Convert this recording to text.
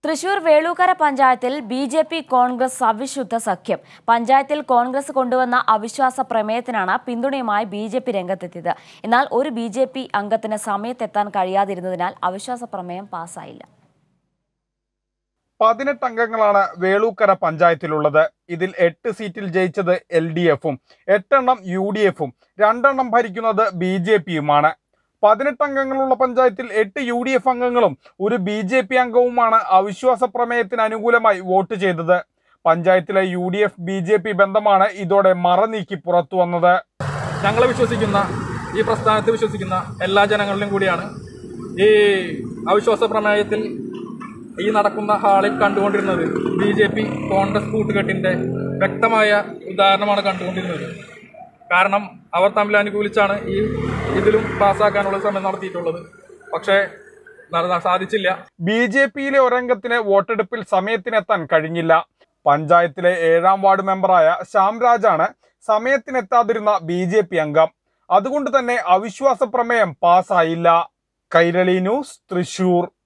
തൃശൂർ വേളൂക്കര പഞ്ചായത്തിൽ B J P Congress അവിശുദ്ധ സഖ്യം പഞ്ചായത്തിൽ കോൺഗ്രസ് കൊണ്ടുവന്ന അവിശ്വാസ പ്രമേയത്തിനാണ് പിന്തുണയുമായി ബി ജെ പി രംഗത്തെത്തിയത് എന്നാൽ ഒരു ബി ജെ പി അംഗത്തിന് സമയത്തെത്താൻ കഴിയാതിരുന്നതിനാൽ അവിശ്വാസ പ്രമേയം പാസ്സായില്ല പതിനെട്ട് അംഗങ്ങളാണ് വേളൂക്കര പഞ്ചായത്തിലുള്ളത് ഇതിൽ എട്ട് സീറ്റിൽ ജയിച്ചത് എൽ ഡി എഫും എട്ടെണ്ണം യു ഡി എഫും രണ്ടെണ്ണം ഭരിക്കുന്നത് ബി ജെ പിയുമാണ് പതിനെട്ട് അംഗങ്ങളുള്ള പഞ്ചായത്തിൽ എട്ട് യു ഡി എഫ് അംഗങ്ങളും ഒരു ബി ജെ പി അംഗവുമാണ് അവിശ്വാസ പ്രമേയത്തിന് അനുകൂലമായി വോട്ട് ചെയ്തത് പഞ്ചായത്തിലെ U D F B J P ബന്ധമാണ് ഇതോടെ മറനീക്കി പുറത്തു വന്നത് ഞങ്ങൾ വിശ്വസിക്കുന്ന ഈ പ്രസ്ഥാനത്ത് വിശ്വസിക്കുന്ന എല്ലാ ജനങ്ങളിലും കൂടിയാണ് ഈ അവിശ്വാസ പ്രമേയത്തിൽ ഈ നടക്കുന്ന ഹാളിൽ കണ്ടുകൊണ്ടിരുന്നത് ബി ജെ പി കോൺഗ്രസ് കൂട്ടുകെട്ടിന്റെ വ്യക്തമായ ഉദാഹരണമാണ് കണ്ടുകൊണ്ടിരുന്നത് കാരണം അവർ തമ്മിൽ അനുകൂലിച്ചാണ് ഈ ഇതിലും പാസ്സാക്കാനുള്ള ശ്രമം നടത്തിയിട്ടുള്ളത് പക്ഷേ നട- സാധിച്ചില്ല ബി ജെ പിയിലെ ഒരംഗത്തിന് വോട്ടെടുപ്പിൽ സമയത്തിനെത്താൻ കഴിഞ്ഞില്ല പഞ്ചായത്തിലെ ഏഴാം വാർഡ് മെമ്പറായ ശ്യാംരാജാണ് സമയത്തിനെത്താതിരുന്ന ബി ജെ പി അംഗം അതുകൊണ്ട് തന്നെ അവിശ്വാസ പ്രമേയം പാസ്സായില്ല കൈരളി ന്യൂസ് തൃശൂർ